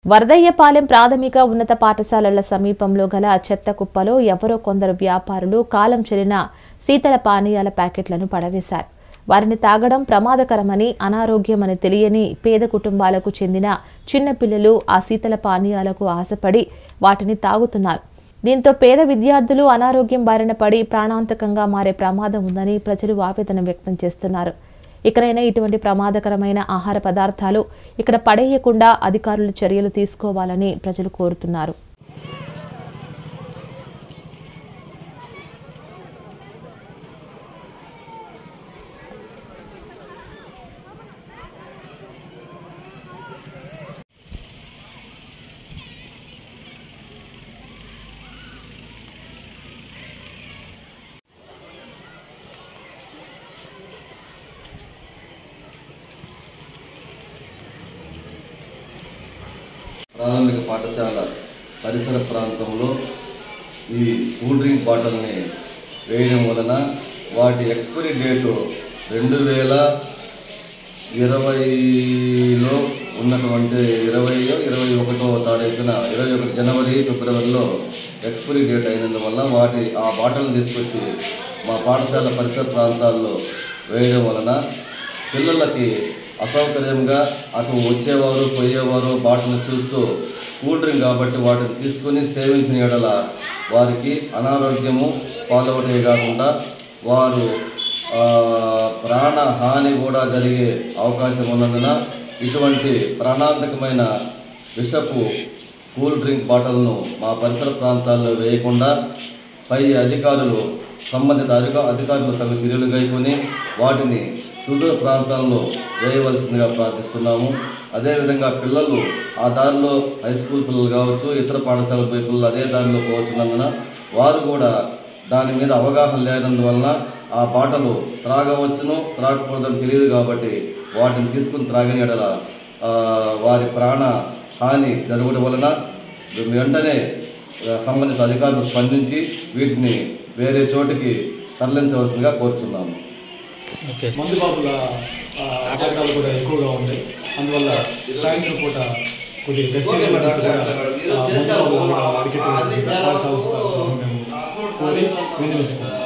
వరదయ్యపాలెం ప్రాథమిక ఉన్నత పాఠశాలల సమీపంలో గల చెత్త కుప్పలో ఎవరో కొందరు వ్యాపారులు కాలం చెల్లిన శీతల పానీయాల ప్యాకెట్లను పడవేశారు వారిని తాగడం ప్రమాదకరమని అనారోగ్యమని తెలియని పేద కుటుంబాలకు చెందిన చిన్నపిల్లలు ఆ శీతల పానీయాలకు ఆశపడి వాటిని తాగుతున్నారు దీంతో పేద విద్యార్థులు అనారోగ్యం బారిన పడి ప్రాణాంతకంగా మారే ప్రమాదం ఉందని ప్రజలు ఆవేదన వ్యక్తం చేస్తున్నారు ఇకనైనా ఇటువంటి ప్రమాదకరమైన ఆహార పదార్థాలు ఇక్కడ పడేయకుండా అధికారులు చర్యలు తీసుకోవాలని ప్రజలు కోరుతున్నారు ప్రాథమిక పాఠశాల పరిసర ప్రాంతంలో ఈ కూల్ డ్రింక్ బాటిల్ని వేయడం వలన వాటి ఎక్స్పైరీ డేటు రెండు వేల ఇరవైలో ఉన్నటువంటి ఇరవై ఇరవై ఒకటో తారీఖున ఇరవై ఒకటి జనవరి ఫిబ్రవరిలో ఎక్స్పైరీ డేట్ అయినందువల్ల వాటి ఆ బాటిల్ని తీసుకొచ్చి మా పాఠశాల పరిసర ప్రాంతాల్లో వేయడం వలన పిల్లలకి అసౌకర్యంగా అటు వచ్చేవారు పోయేవారు బాటిల్ని చూస్తూ కూల్ డ్రింక్ కాబట్టి వాటిని తీసుకొని సేవించిన ఎడల వారికి అనారోగ్యము పాల్గొనే కాకుండా వారు ఆ, ప్రాణ హాని కూడా జరిగే అవకాశం ఉన్నందున ఇటువంటి ప్రాణాంతకమైన విషపు కూల్ డ్రింక్ బాటిల్ను మా పరిసర ప్రాంతాల్లో వేయకుండా పై అధికారులు సంబంధిత అధిక అధికారులు తగు చర్యలు గైకొని వాటిని సుదూర ప్రాంతాల్లో వేయవలసిందిగా ప్రార్థిస్తున్నాము అదేవిధంగా పిల్లలు ఆ దారిలో హై స్కూల్ పిల్లలు కావచ్చు ఇతర పాఠశాల పోయే పిల్లలు అదే దారిలో పోవచ్చున్నందున వారు కూడా దాని మీద అవగాహన లేనందువలన ఆ బాటలు త్రాగవచ్చును త్రాగకూడదని తెలియదు కాబట్టి వాటిని తీసుకుని త్రాగిన ఎడల ఆ, వారి ప్రాణ హాని జరగడం వలన వెంటనే ఆ, సంబంధిత అధికారులు స్పందించి వీటిని వేరే చోటికి తరలించవలసిందిగా కోరుచున్నాము మందు బాబుల ఆ, అటకాలు కూడా ఎక్కువగా ఉన్నాయి అందువల్ల సాయంత్రం పూట కొద్దిగా గట్టిగా కూడా ఆ, మందు బాబులను కూడా అరికట్టవలసిందిగా పాఠశాల తరఫున మేము కోరి వినియోగించుకుంటాం